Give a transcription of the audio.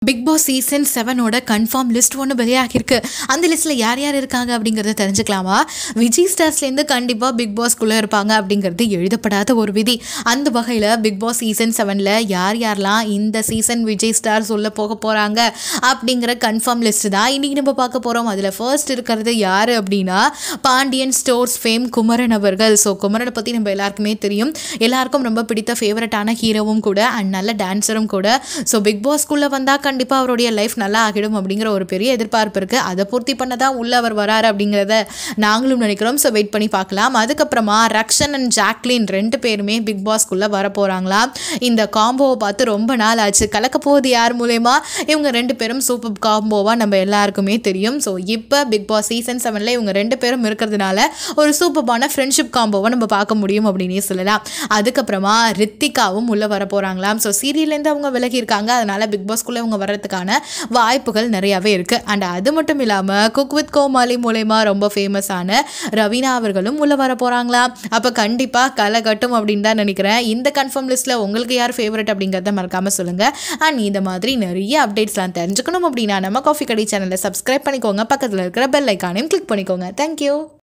big Boss season செவனோட confirm list ஒன்று வெளியாகிருக்கு அந்த லிஸ்ட்டில் யார் யார் இருக்காங்க அப்படிங்கிறத தெரிஞ்சுக்கலாமா விஜய் ஸ்டார்ஸ்லேருந்து கண்டிப்பாக பிக் பாஸ்க்குள்ளே இருப்பாங்க அப்படிங்கிறது எழுதப்படாத ஒரு விதி அந்த வகையில் பிக் பாஸ் சீசன் செவனில் யார் யாரெல்லாம் இந்த சீசன் விஜய் ஸ்டார்ஸ் உள்ள போக போகிறாங்க அப்படிங்கிற கன்ஃபார்ம் லிஸ்ட் தான் இன்றைக்கி நம்ம பார்க்க போகிறோம் அதில் ஃபர்ஸ்ட் இருக்கிறது யார் அப்படின்னா பாண்டியன் ஸ்டோர்ஸ் ஃபேம் குமரன் அவர்கள் ஸோ குமரனை பற்றி நம்ம எல்லாருக்குமே தெரியும் எல்லாருக்கும் ரொம்ப பிடித்த ஃபேவரட்டான ஹீரோவும் கூட அண்ட் நல்ல டான்ஸரும் கூட ஸோ பிக் பாஸ்க்குள்ளே வந்தால் கண்டிப்பாக அவருடைய லைஃப் நல்லா ஆகிடும் அப்படிங்கிற ஒரு பெரிய எதிர்பார்ப்பு இருக்குது அதை பூர்த்தி பண்ண தான் உள்ளே அவர் வராரு அப்படிங்கிறத நாங்களும் நினைக்கிறோம் ஸோ வெயிட் பண்ணி பார்க்கலாம் அதுக்கப்புறமா ரக்ஷன் அண்ட் ஜாக்லின் ரெண்டு பேருமே பிக் பாஸ்க்குள்ளே வர போகிறாங்களா இந்த காம்போவை பார்த்து ரொம்ப நாள் ஆச்சு கலக்க போகுது யார் மூலயமா இவங்க ரெண்டு பேரும் சூப்பர் காம்போவாக நம்ம எல்லாருக்குமே தெரியும் ஸோ இப்போ பிக் பாஸ் சீசன் செவனில் இவங்க ரெண்டு பேரும் இருக்கிறதுனால ஒரு சூப்பர்பான ஃப்ரெண்ட்ஷிப் காம்போவை நம்ம பார்க்க முடியும் அப்படின்னே சொல்லலாம் அதுக்கப்புறமா ரித்திகாவும் உள்ளே வர போகிறாங்களாம் ஸோ சீரியல்லேருந்து அவங்க விலகி இருக்காங்க அதனால் பிக் பாஸ்க்குள்ளே அவங்க வர்றதுக்கான வாய்ப்புகள் நிறையாவே இருக்குது அண்ட் அது மட்டும் இல்லாமல் குக் வித் கோமாளி மூலயமா ரொம்ப ஃபேமஸான ரவீனா அவர்களும் உள்ளே வர போகிறாங்களா அப்போ கண்டிப்பாக களை கட்டும் அப்படின்னு தான் நினைக்கிறேன் இந்த கன்ஃபார்ம் லிஸ்ட்டில் உங்களுக்கு யார் ஃபேவரட் அப்படிங்கிறத மறக்காமல் சொல்லுங்கள் அண்ட் இந்த மாதிரி நிறைய அப்டேட்ஸ்லாம் தெரிஞ்சுக்கணும் அப்படின்னா நம்ம காஃபி கடை சேனலை சப்ஸ்கிரைப் பண்ணிக்கோங்க பக்கத்தில் இருக்கிற பெல் ஐக்கானையும் கிளிக் பண்ணிக்கோங்க தேங்க்யூ